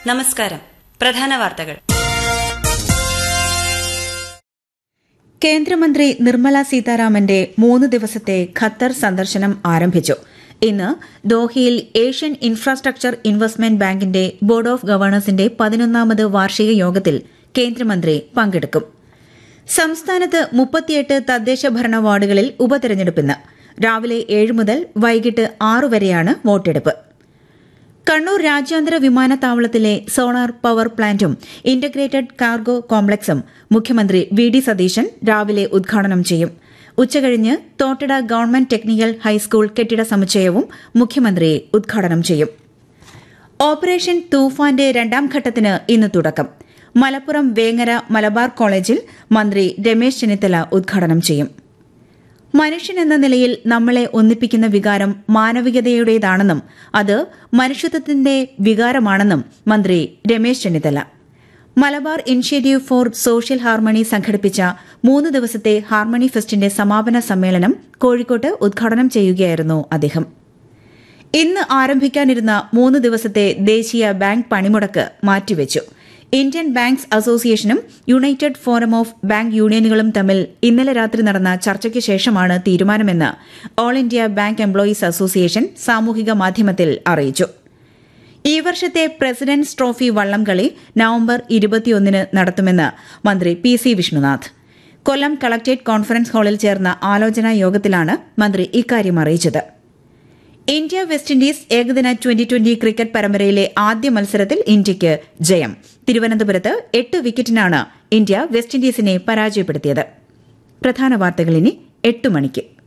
നമസ്കാരം പ്രധാന വാർത്തകൾ കേന്ദ്രമന്ത്രി നിർമ്മല സീതാരാമന്റെ മൂന്ന് ദിവസത്തെ ഖത്തർ സന്ദർശനം ആരംഭിച്ചു ഇന്ന് ദോഹയിൽ ഏഷ്യൻ ഇൻഫ്രാസ്ട്രക്ചർ ഇൻവെസ്റ്റ്മെന്റ് ബാങ്കിന്റെ ബോർഡ് ഓഫ് ഗവർണേഴ്സിന്റെ പതിനൊന്നാമത് വാർഷിക യോഗത്തിൽ കേന്ദ്രമന്ത്രി പങ്കെടുക്കും സംസ്ഥാനത്ത് മുപ്പത്തിയെട്ട് തദ്ദേശ ഭരണ വാർഡുകളിൽ ഉപതെരഞ്ഞെടുപ്പിന്ന് രാവിലെ ഏഴ് മുതൽ വൈകിട്ട് ആറു വരെയാണ് വോട്ടെടുപ്പ് കണ്ണൂർ രാജ്യാന്തര വിമാനത്താവളത്തിലെ സോളാർ പവർ പ്ലാന്റും ഇന്റഗ്രേറ്റഡ് കാർഗോ കോംപ്ലക്സും മുഖ്യമന്ത്രി വി ഡി സതീശൻ രാവിലെ ഉദ്ഘാടനം ചെയ്യും ഉച്ചകഴിഞ്ഞ് തോട്ടട ഗവൺമെന്റ് ടെക്നിക്കൽ ഹൈസ്കൂൾ കെട്ടിട സമുച്ചയവും മുഖ്യമന്ത്രി ഉദ്ഘാടനം ചെയ്യും ഓപ്പറേഷൻ തൂഫാന്റെ രണ്ടാം ഘട്ടത്തിന് ഇന്ന് തുടക്കം മലപ്പുറം വേങ്ങര മലബാർ കോളേജിൽ മന്ത്രി രമേശ് ചെന്നിത്തല ഉദ്ഘാടനം ചെയ്യും മനുഷ്യൻ എന്ന നിലയിൽ നമ്മളെ ഒന്നിപ്പിക്കുന്ന വികാരം മാനവികതയുടേതാണെന്നും അത് മനുഷ്യത്വത്തിന്റെ വികാരമാണെന്നും മന്ത്രി Ramesh Chennithala Malabar initiative for social harmony സംഘടിപ്പിച്ച മൂന്ന് ദിവസത്തെ ഹാർമണി ഫെസ്റ്റിന്റെ സമാപന സമ്മേളനം കോഴിക്കോട്ട് ഉദ്ഘാടനം ചെയ്യുകയായിരുന്നു അദ്ദേഹം ഇന്ന് ആരംഭിക്കാനിരുന്ന മൂന്ന് ദിവസത്തെ ദേശീയ ബാങ്ക് പണിമുടക്ക് മാറ്റിവെച്ചു ഇന്ത്യൻ ബാങ്ക്സ് അസോസിയേഷനും യുണൈറ്റഡ് ഫോറം ഓഫ് ബാങ്ക് യൂണിയനുകളും തമ്മിൽ ഇന്നലെ രാത്രി നടന്ന ചർച്ചയ്ക്ക് ശേഷമാണ് തീരുമാനമെന്ന് all India bank employees association സാമൂഹിക മാധ്യമത്തിൽ അറിയിച്ചു ഈ വർഷത്തെ പ്രസിഡന്റ്സ് ട്രോഫി വള്ളംകളി നവംബർ ഇരുപത്തിയൊന്നിന് നടത്തുമെന്ന് മന്ത്രി P C Vishnunath Kollam collectorate conference ഹാളിൽ ചേർന്ന ആലോചനാ യോഗത്തിലാണ് മന്ത്രി ഇക്കാര്യം അറിയിച്ചത് ഇന്ത്യ വെസ്റ്റ് ഇൻഡീസ് ഏകദിന ട്വന്റി ട്വന്റി ക്രിക്കറ്റ് പരമ്പരയിലെ ആദ്യ മത്സരത്തിൽ ഇന്ത്യയ്ക്ക് ജയം തിരുവനന്തപുരത്ത് എട്ട് വിക്കറ്റിനാണ് ഇന്ത്യ വെസ്റ്റ് ഇൻഡീസിനെ പരാജയപ്പെടുത്തിയത് പ്രധാന വാർത്തകൾ ഇനി എട്ട് മണിക്ക്